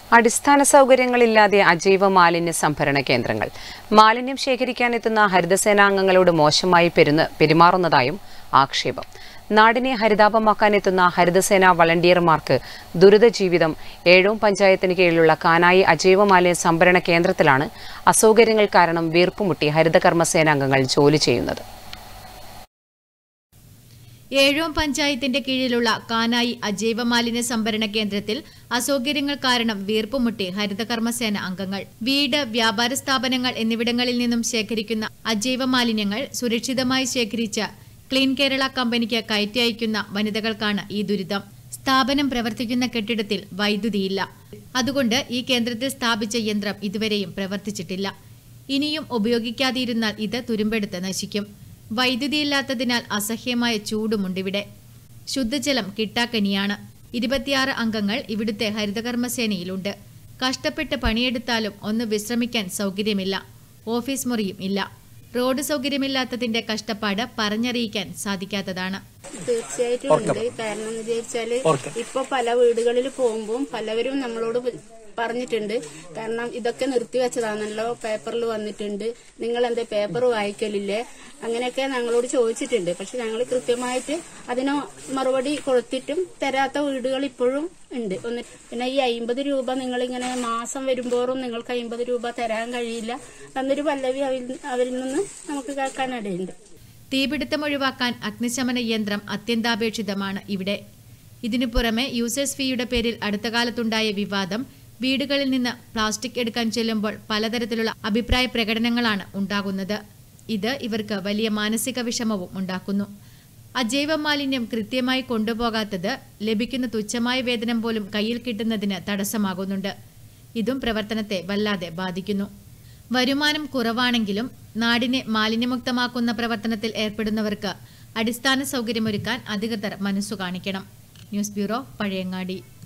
അടിസ്ഥാന സൗകര്യങ്ങളില്ലാതെ അജൈവ മാലിന്യ സംഭരണ കേന്ദ്രങ്ങൾ മാലിന്യം ശേഖരിക്കാനെത്തുന്ന ഹരിതസേനാംഗങ്ങളോട് മോശമായി പെരുന്ന് പെരുമാറുന്നതായും ആക്ഷേപം നാടിനെ ഹരിതാപമാക്കാനെത്തുന്ന ഹരിതസേന വളണ്ടിയർമാർക്ക് ദുരിത ജീവിതം ഏഴോം പഞ്ചായത്തിന് കീഴിലുള്ള കാനായി അജൈവ മാലിന്യ സംഭരണ കേന്ദ്രത്തിലാണ് അസൗകര്യങ്ങൾ കാരണം വീർപ്പുമുട്ടി ഹരിതകർമ്മസേനാംഗങ്ങൾ ജോലി ചെയ്യുന്നത് ഏഴോം പഞ്ചായത്തിന്റെ കീഴിലുള്ള കാനായി അജൈവ മാലിന്യ സംഭരണ കേന്ദ്രത്തിൽ അസൗകര്യങ്ങൾ കാരണം വീർപ്പുമുട്ടി ഹരിതകർമ്മസേന അംഗങ്ങൾ വീട് വ്യാപാര സ്ഥാപനങ്ങൾ എന്നിവിടങ്ങളിൽ നിന്നും ശേഖരിക്കുന്ന അജൈവ മാലിന്യങ്ങൾ സുരക്ഷിതമായി ശേഖരിച്ച് ക്ലീൻ കേരള കമ്പനിക്ക് കയറ്റി അയക്കുന്ന വനിതകൾക്കാണ് ഈ ദുരിതം സ്ഥാപനം പ്രവർത്തിക്കുന്ന കെട്ടിടത്തിൽ വൈദ്യുതിയില്ല അതുകൊണ്ട് ഈ കേന്ദ്രത്തിൽ സ്ഥാപിച്ച യന്ത്രം ഇതുവരെയും പ്രവർത്തിച്ചിട്ടില്ല ഇനിയും ഉപയോഗിക്കാതിരുന്നാൽ ഇത് തുരുമ്പെടുത്ത് നശിക്കും വൈദ്യുതിയില്ലാത്തതിനാൽ അസഹ്യമായ ചൂടുമുണ്ടിവിടെ ശുദ്ധജലം കിട്ടാക്കനിയാണ് ഇരുപത്തിയാറ് അംഗങ്ങൾ ഇവിടുത്തെ ഹരിതകർമ്മസേനയിലുണ്ട് കഷ്ടപ്പെട്ട് പണിയെടുത്താലും ഒന്ന് വിശ്രമിക്കാൻ സൗകര്യമില്ല ഓഫീസ് മുറിയും ഇല്ല റോഡ് സൗകര്യമില്ലാത്തതിന്റെ കഷ്ടപ്പാട് പറഞ്ഞറിയിക്കാൻ സാധിക്കാത്തതാണ് തീർച്ചയായിട്ടും ഉണ്ട് കാരണം എന്ന് വിചാരിച്ചാല് ഇപ്പൊ പല വീടുകളിൽ പോകുമ്പോൾ പലവരും നമ്മളോട് പറഞ്ഞിട്ടുണ്ട് കാരണം ഇതൊക്കെ നിർത്തിവെച്ചതാണല്ലോ പേപ്പറിൽ വന്നിട്ടുണ്ട് നിങ്ങൾ എന്താ പേപ്പർ വായിക്കലില്ലേ അങ്ങനെയൊക്കെ ഞങ്ങളോട് ചോദിച്ചിട്ടുണ്ട് പക്ഷെ ഞങ്ങൾ കൃത്യമായിട്ട് അതിന് മറുപടി കൊടുത്തിട്ടും തരാത്ത വീടുകൾ ഇപ്പോഴും ഉണ്ട് ഒന്ന് പിന്നെ ഈ അയിമ്പത് രൂപ നിങ്ങൾ ഇങ്ങനെ മാസം വരുമ്പോഴും നിങ്ങൾക്ക് അയിമ്പത് രൂപ തരാൻ കഴിയില്ല എന്നൊരു പല്ലവി അവരിൽ അവരിൽ നിന്ന് നമുക്ക് കേൾക്കാനിടയുണ്ട് തീപിടുത്തം ഒഴിവാക്കാൻ അഗ്നിശമന യന്ത്രം അത്യന്താപേക്ഷിതമാണ് ഇവിടെ ഇതിനു പുറമെ യൂസേഴ്സ് ഫീയുടെ പേരിൽ അടുത്ത കാലത്തുണ്ടായ വിവാദം വീടുകളിൽ നിന്ന് പ്ലാസ്റ്റിക് എടുക്കാൻ ചെല്ലുമ്പോൾ പലതരത്തിലുള്ള അഭിപ്രായ പ്രകടനങ്ങളാണ് ഉണ്ടാകുന്നത് ഇത് ഇവർക്ക് വലിയ മാനസിക വിഷമവും ഉണ്ടാക്കുന്നു അജൈവ മാലിന്യം കൃത്യമായി കൊണ്ടുപോകാത്തത് ലഭിക്കുന്ന തുച്ഛമായ വേതനം പോലും കയ്യിൽ കിട്ടുന്നതിന് തടസ്സമാകുന്നുണ്ട് ഇതും പ്രവർത്തനത്തെ വല്ലാതെ ബാധിക്കുന്നു വരുമാനം കുറവാണെങ്കിലും നാടിനെ മാലിന്യമുക്തമാക്കുന്ന പ്രവർത്തനത്തിൽ ഏർപ്പെടുന്നവർക്ക് അടിസ്ഥാന സൗകര്യമൊരുക്കാൻ അധികൃതർ മനസ്സു കാണിക്കണം ന്യൂസ് ബ്യൂറോ പഴയങ്ങാടി